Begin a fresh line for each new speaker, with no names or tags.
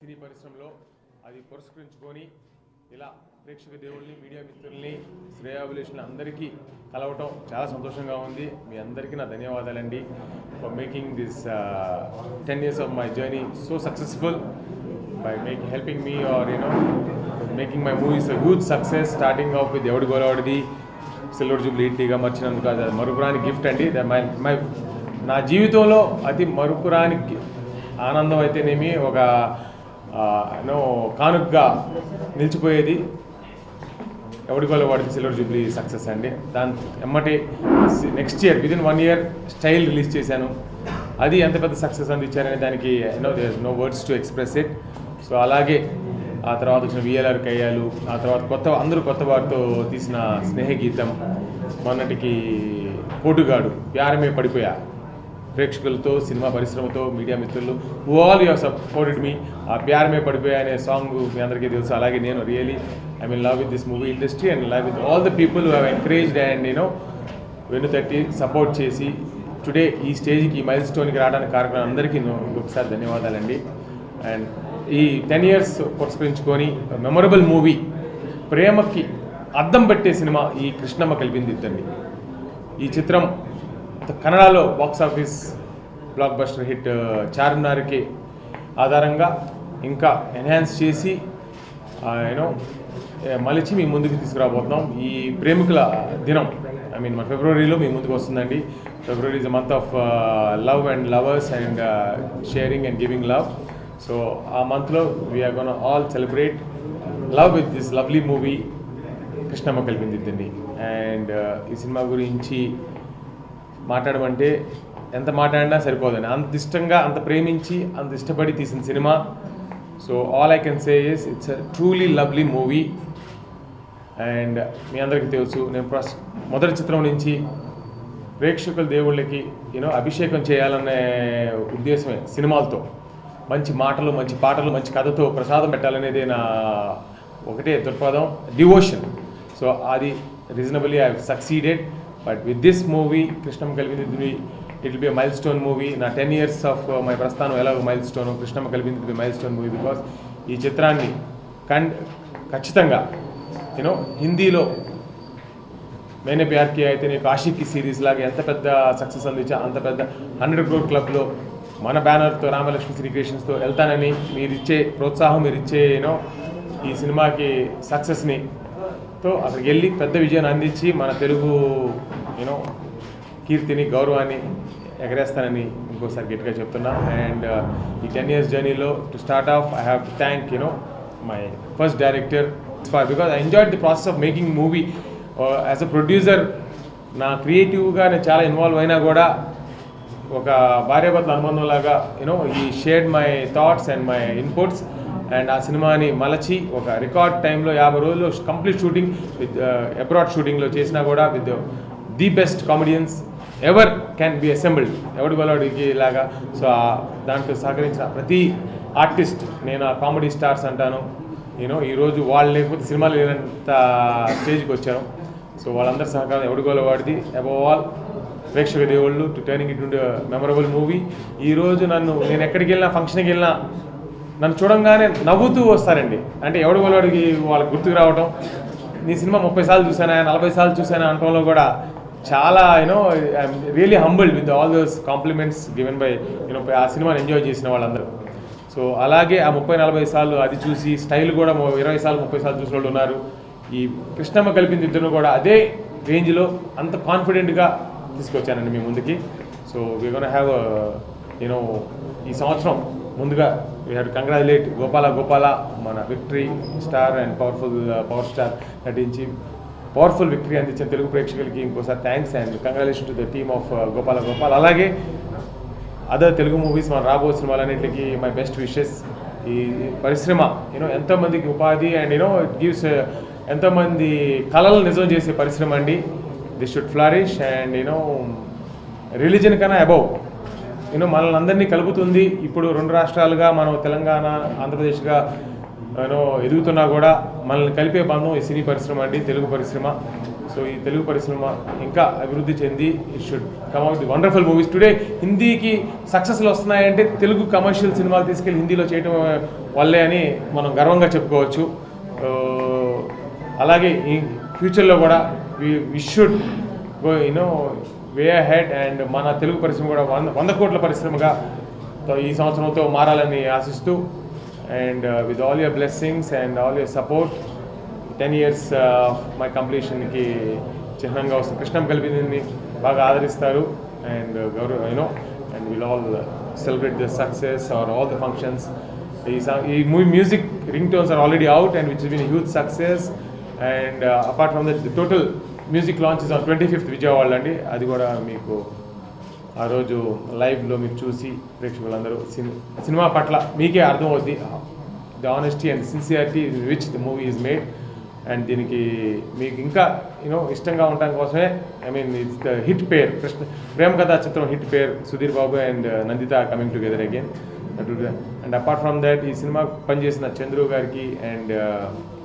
సినీ పరిశ్రమలో అది పురస్కరించుకొని ఇలా ప్రేక్షక దేవుళ్ళని మీడియా మిత్రుల్ని శ్రేయాభిలేషులు అందరికీ కలవటం చాలా సంతోషంగా ఉంది మీ అందరికీ నా ధన్యవాదాలండి for making this ten years of my journey so successful by make helping me are you know making my movies huge success starting of with Evadi Golavaadidi silver jubilee ఇట్లీగా మర్చినందుకు అది మరుపురాని గిఫ్ట్ అండి ద- మై మై నా జీవితంలో అతి మరుపురాని గి- ఆనందం అయితేనేమి ఒక నో కానుకగా నిలిచిపోయేది ఎవడికోలో వాడికి సిల్వర్ జూబ్లీ సక్సెస్ అండి దాని ఎమ్మటి next year within one year Style release చేశాను అది ఎంత పెద్ద సక్సెస్ అందించారనే దానికి no no words to express it so అలాగే ఆ తర్వాత వచ్చిన విఎల్ఆర్ కయ్యాలు ఆ తర్వాత కొత్త అందరూ కొత్త వారితో తీసిన స్నేహగీతం మొన్నటికి పోటుగాడు ప్యారమే పడిపోయా ప్రేక్షకులతో సినిమా పరిశ్రమతో మీడియా మిత్రులు ఆల్ యూ సపోర్టెడ్ మీ ఆ ప్యార్ మే పడిపోయా అనే సాంగ్ మీ అందరికీ తెలుసు అలాగే నేను really I mean love with this movie industry and love with all the people have encouraged and you know వెన్నుతట్టి సపోర్ట్ చేసి టుడే ఈ స్టేజ్కి ఈ మైల్ స్టోన్కి రావడానికి కారణం అందరికీ నో- ఇంకొకసారి ధన్యవాదాలండి అండ్ ఈ టెన్ ఇయర్స్ పురస్కరించుకొని మెమొరబుల్ మూవీ ప్రేమకి అద్దం పెట్టే సినిమా ఈ కృష్ణమ్మ కలిపింది ఇద్దరిని ఈ చిత్రం కన్నడలో box office blockbuster hit చార్మినార్కి ఆధారంగా ఇంకా ఎన్హాన్స్ చేసి యూనో మలిచి మీ ముందుకు తీసుకురాబోతున్నాం ఈ ప్రేమికుల దినం ఐ మీన్ మన ఫిబ్రవరిలో మీ ముందుకు వస్తుందండి February is month of love and lovers and sharing and giving love so ఆ మంత్లో we are gonna all celebrate love with this lovely movie Krishnamma Kalipindi Iddarini and ఈ సినిమా గురించి మాట్లాడమంటే ఎంత మాట్లాడినా సరిపోదండి అంత ఇష్టంగా అంత ప్రేమించి అంత ఇష్టపడి తీసిన సినిమా so all I can say is it's truly lovely movie and మీ అందరికీ తెలుసు నేను ప్రస్ మొదటి చిత్రం నుంచి ప్రేక్షకుల దేవుళ్ళకి యూనో అభిషేకం చేయాలనే ఉద్దేశమే సినిమాలతో మంచి మాటలు మంచి పాటలు మంచి కథతో ప్రసాదం పెట్టాలనేదే నా ఒకటే దృక్పథం డివోషన్ సో అది reasonably I succeeded but with this movie Krishnam Kaligindi it will be milestone movie నా టెన్ ఇయర్స్ ఆఫ్ మై ప్రస్థానం ఎలాగో milestone Krishnamma Kalipindi be milestone movie because ఈ చిత్రాన్ని కన్ ఖచ్చితంగా యూనో హిందీలో మేనే ప్యార్కి అయితే నీకు ఆషిక్కి సిరీస్ లాగా ఎంత పెద్ద సక్సెస్ అందించా అంత పెద్ద హండ్రెడ్ క్రోర్ క్లబ్లో మన బ్యానర్తో రామలక్ష్మి శ్రీ క్రియేషన్స్తో వెళ్తానని మీరు ఇచ్చే ప్రోత్సాహం మీరు ఇచ్చే యూనో ఈ సినిమాకి సక్సెస్ని తో అక్కడికి వెళ్ళి పెద్ద విజయాన్ని అందించి మన తెలుగు యూనో కీర్తిని గౌరవాన్ని ఎగరేస్తానని ఇంకోసారి గట్టిగా చెప్తున్నా అండ్ ఈ టెన్ ఇయర్స్ జర్నీలో to start off I have to thank you know my first director for because I enjoyed the process of making movie as a producer నా క్రియేటివ్గా నేను చాలా ఇన్వాల్వ్ అయినా కూడా ఒక భార్యాభర్తల అనుబంధం లాగా యూనో ఈ shared my thoughts and my inputs and ఆ సినిమాని మలచి ఒక రికార్డ్ టైంలో యాభై రోజులు కంప్లీట్ షూటింగ్ విత్ అబ్రాడ్ షూటింగ్లో చేసినా కూడా with the best comedians ever can be assembled ఎవడి గొలవాడికి లాగా సో దాంట్లో సహకరించిన ప్రతి ఆర్టిస్ట్ నేను ఆ కామెడీ స్టార్స్ అంటాను నేను ఈరోజు వాళ్ళు లేకపోతే సినిమాలు లేనంత స్టేజ్కి వచ్చాను సో వాళ్ళందరి సహకారం ఎవడిగోల వాడిది అబౌవ్ ఆల్ ప్రేక్షక దేవుళ్ళు to turning it memorable movie ఈరోజు నన్ను నేను ఎక్కడికి వెళ్ళినా ఫంక్షన్కి వెళ్ళినా నన్ను చూడంగానే నవ్వుతూ వస్తారండి అంటే ఎవడి వాళ్ళకి వాళ్ళకి గుర్తుకు రావటం నీ సినిమా ముప్పై సార్లు చూసానా నలభై సార్లు చూసానా అనటంలో కూడా చాలా you know I'm really humbled with all those compliments given by you know ఆ సినిమాని ఎంజాయ్ చేసిన వాళ్ళందరూ సో అలాగే ఆ ముప్పై నలభై సార్లు అది చూసి స్టైల్ కూడా మొ- ఇరవై సార్లు ముప్పై సార్లు చూసిన వాళ్ళు ఉన్నారు ఈ కృష్ణమ్మ కలిపింది ఇద్దరు కూడా అదే రేంజ్లో అంత కాన్ఫిడెంట్గా తీసుకొచ్చానండి మీ ముందుకి so we gonna have you know ఈ సంవత్సరం ముందుగా we have congratulate Gopala Gopala మన victory star and powerful power star నటించి పవర్ఫుల్ విక్టరీ అందించిన తెలుగు ప్రేక్షకులకి ఇంకోసారి thanks and congratulation to the team of Gopala Gopal అలాగే అదర్ తెలుగు మూవీస్ మన రాబో సినిమాలన్నింటికి మై బెస్ట్ విషెస్ ఈ పరిశ్రమ యూనో ఎంతోమందికి ఉపాధి అండ్ యూనో ఇట్ గివ్స్ ఎంతోమంది కళలు నిజం చేసే పరిశ్రమ అండి this should flourish and you know religion కన్నా అబౌవ్ యూనో మనల్ని అందరినీ కలుపుతుంది ఇప్పుడు రెండు రాష్ట్రాలుగా మనం తెలంగాణ ఆంధ్రప్రదేశ్గా యూనో ఎదుగుతున్నా కూడా మనల్ని కలిపే బంధం ఈ సినీ పరిశ్రమ అండి తెలుగు పరిశ్రమ సో ఈ తెలుగు పరిశ్రమ ఇంకా అభివృద్ధి చెంది it should come out the wonderful movies today హిందీకి సక్సెస్లు వస్తున్నాయంటే తెలుగు కమర్షియల్ సినిమాలు తీసుకెళ్ళి హిందీలో చేయడం వల్లే అని మనం గర్వంగా చెప్పుకోవచ్చు ఆ, అలాగే ఈ ఫ్యూచర్లో కూడా we should go you know way head and మన తెలుగు పరిశ్రమ కూడా వంద వంద కోట్ల పరిశ్రమగా తో ఈ సంవత్సరంతో మారాలని ఆశిస్తూ and with all your blessings and all your support ten years my కంప్లీషన్కి చిహ్నంగా వస్తుంది కృష్ణం కలిపింది బాగా ఆదరిస్తారు అండ్ గౌరవ you know and will all celebrate the success or all the functions ఈ song- ఈ movie music ringtones are already out and which been huge success and apart from the total music launch is on twenty fifth Vijayawada అండి అది కూడా మీకు ఆ రోజు లైవ్లో మీరు చూసి ప్రేక్షకులందరూ సిన్- సినిమా పట్ల మీకే అర్థమవుద్ది the honesty and sincerity which the movie is made and దీనికి మీకు ఇంకా యూనో ఇష్టంగా ఉండడం కోసమే I mean it's the hit pair Krishna Prema Katha Chitram hit pair Sudheer Babu and Nanditha coming together again and apart from that ఈ సినిమా పనిచేసిన చంద్రు గారికి అండ్